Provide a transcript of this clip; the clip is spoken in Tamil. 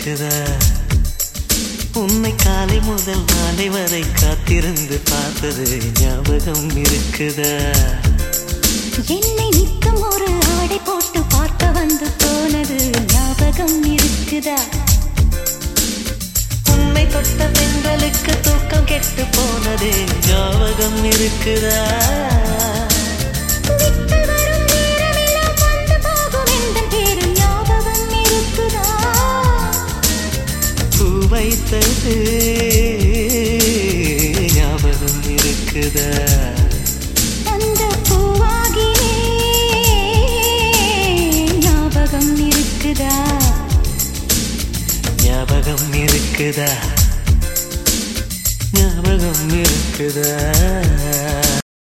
இருக்குதா உன்னை காலை முதல் மாலை வரை காத்திருந்து பார்த்தது ஞாபகம் இருக்குதா என்னை நித்தம் ஒரு ஆடை போட்டு பார்க்க வந்து போனது ஞாபகம் இருக்குதா உன்னை தொட்ட பெண்களுக்கு தூக்கம் கெட்டு போனது ஞாபகம் இருக்குதா விட்டு வரும் நேரமெல்லாம் வந்து போகும் எந்தன் பேரு ஞாபகம் இருக்குதா பூ வைத்தது ஞாபகம் இருக்குதா அந்த பூவாகியே ஞாபகம் இருக்குதா ஞாபகம் இருக்குதா ஞாபகம் இருக்குதா